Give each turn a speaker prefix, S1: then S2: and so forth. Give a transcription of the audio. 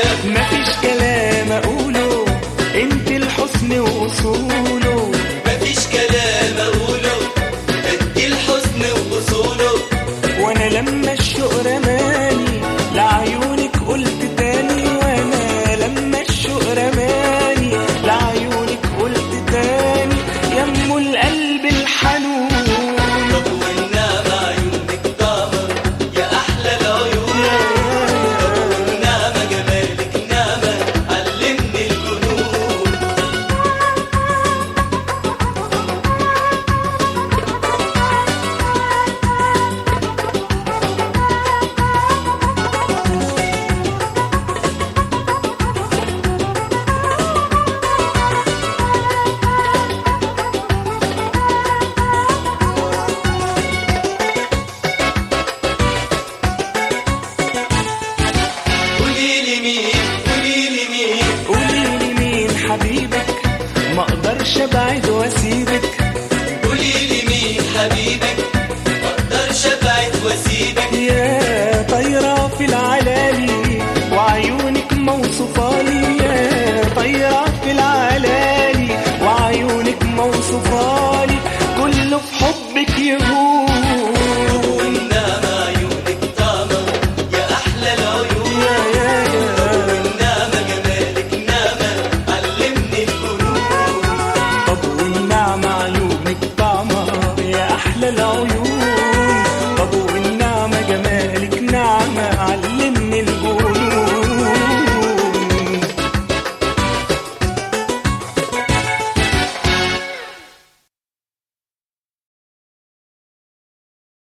S1: مفيش كلام اقوله انت الحسن واصوله
S2: مفيش كلام اقوله قد الحزن واصوله
S1: وانا لما الشوق رماني لعيونك قلت تاني وانا لما الشوق رماني لعيونك قلت تاني يمو القلب الحنون
S2: طب والنعمة عيونك طعمة يا احلى العيون طب والنعمة جمالك نعمة علمني الجنون قوليلي مين قوليلي مين
S1: قوليلي مين حبيبك ما اقدرش ابعد واسيبك